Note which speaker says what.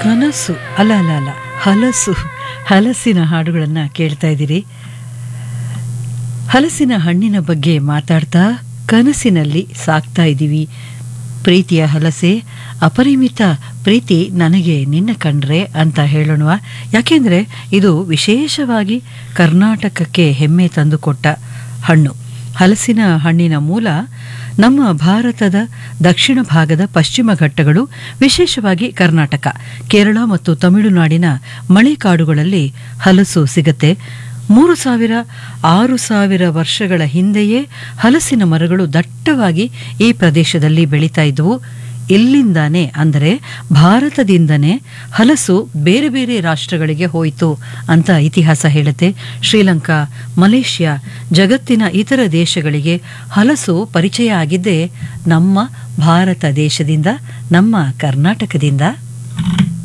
Speaker 1: ಕನಸು ಅಲ್ಲ ಅಲ್ಲ ಅಲ್ಲ ಹಲಸು ಹಲಸಿನ ಹಾಡುಗಳನ್ನು ಕೇಳ್ತಾ ಇದ್ದೀರಿ ಹಲಸಿನ ಹಣ್ಣಿನ ಬಗ್ಗೆ ಮಾತಾಡ್ತಾ ಕನಸಿನಲ್ಲಿ ಸಾಕ್ತಾ ಇದ್ದೀವಿ ಪ್ರೀತಿಯ ಹಲಸೆ ಅಪರಿಮಿತ ಪ್ರೀತಿ ನನಗೆ ನಿನ್ನ ಕಂಡ್ರೆ ಅಂತ ಹೇಳೋಣ ಯಾಕೆಂದರೆ ಇದು ವಿಶೇಷವಾಗಿ ಕರ್ನಾಟಕಕ್ಕೆ ಹೆಮ್ಮೆ ತಂದುಕೊಟ್ಟ ಹಣ್ಣು ಹಲಸಿನ ಹಣ್ಣಿನ ಮೂಲ ನಮ್ಮ ಭಾರತದ ದಕ್ಷಿಣ ಭಾಗದ ಪಶ್ಚಿಮ ಘಟ್ಟಗಳು ವಿಶೇಷವಾಗಿ ಕರ್ನಾಟಕ ಕೇರಳ ಮತ್ತು ತಮಿಳುನಾಡಿನ ಮಳೆಕಾಡುಗಳಲ್ಲಿ ಹಲಸು ಸಿಗತ್ತೆ ಮೂರು ಸಾವಿರ ಆರು ಸಾವಿರ ವರ್ಷಗಳ ಹಿಂದೆಯೇ ಹಲಸಿನ ಮರಗಳು ದಟ್ಟವಾಗಿ ಈ ಪ್ರದೇಶದಲ್ಲಿ ಬೆಳೀತಾ ಇದ್ದವು ಇಲ್ಲಿಂದಾನೇ ಅಂದರೆ ಭಾರತದಿಂದನೇ ಹಲಸು ಬೇರೆ ಬೇರೆ ರಾಷ್ಟ್ರಗಳಿಗೆ ಹೋಯಿತು ಅಂತ ಇತಿಹಾಸ ಹೇಳುತ್ತೆ ಶ್ರೀಲಂಕಾ ಮಲೇಷ್ಯಾ ಜಗತ್ತಿನ ಇತರ ದೇಶಗಳಿಗೆ ಹಲಸು ಪರಿಚಯ ಆಗಿದ್ದೇ ನಮ್ಮ ಭಾರತ ದೇಶದಿಂದ ನಮ್ಮ ಕರ್ನಾಟಕದಿಂದ